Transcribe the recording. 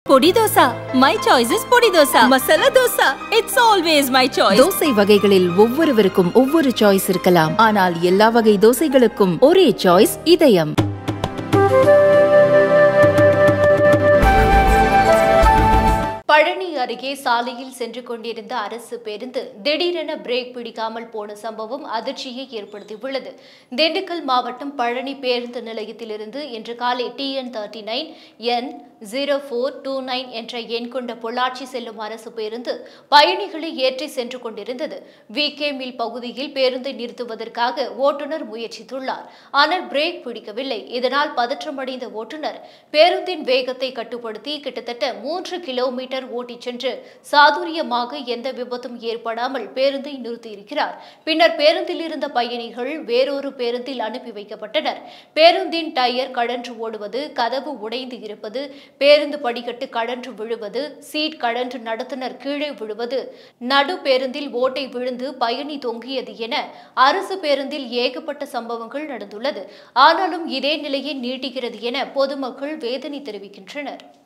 பொடி dosa my choice is podi dosa masala dosa it's always my choice தோசை வகைகளில் ஒவ்வொருவருக்கும் ஒவ்வொரு சாய்ஸ் இருக்கலாம் ஆனால் எல்லா வகை தோசைகளுக்கும் ஒரே சாய்ஸ் இதயம் பழனி அருகே சாலையில் சென்று கொண்டிருந்த அரசு பேருந்து திடீரென பிரேக் பிடிக்காமல் போன சம்பவம் அதிர்ச்சியை ஏற்படுத்தியுள்ளது திண்டுக்கல் மாவட்டம் பழனி பேருந்து நிலையத்திலிருந்து இன்று காலை TN thirty nine N zero four two nine என்ற எண் கொண்ட பொள்ளாச்சி செல்லும் அரசு பேருந்து பயணிகளை ஏற்றி சென்று கொண்டிருந்தது வி கே மில் பகுதியில் பேருந்தை நிறுத்துவதற்காக ஓட்டுநர் முயற்சித்துள்ளார் ஆனால் பிரேக் பிடிக்கவில்லை இதனால் பதற்றமடைந்த ஓட்டுநர் பேருந்தின் வேகத்தை கட்டுப்படுத்தி கிட்டத்தட்ட மூன்று கிலோமீட்டர் ஓட்டிச் சென்று சாதுரியமாக எந்த விபத்தும் ஏற்படாமல் பேருந்தை நிறுத்தியிருக்கிறார் பின்னர் பேருந்தில் இருந்த பயணிகள் வேறொரு பேருந்தில் அனுப்பி வைக்கப்பட்டனர் பேருந்தின் டயர் கழன்று ஓடுவது கதவு உடைந்து இருப்பது பேருந்து படிக்கட்டு கழன்று விழுவது சீட் கழன்று நடத்துனர் கீழே விழுவது நடு பேருந்தில் ஓட்டை விழுந்து பயணி தொங்கியது என அரசு பேருந்தில் ஏகப்பட்ட சம்பவங்கள் நடந்துள்ளது ஆனாலும் இதே நிலையை நீட்டிக்கிறது என பொதுமக்கள் வேதனை தெரிவிக்கின்றனர்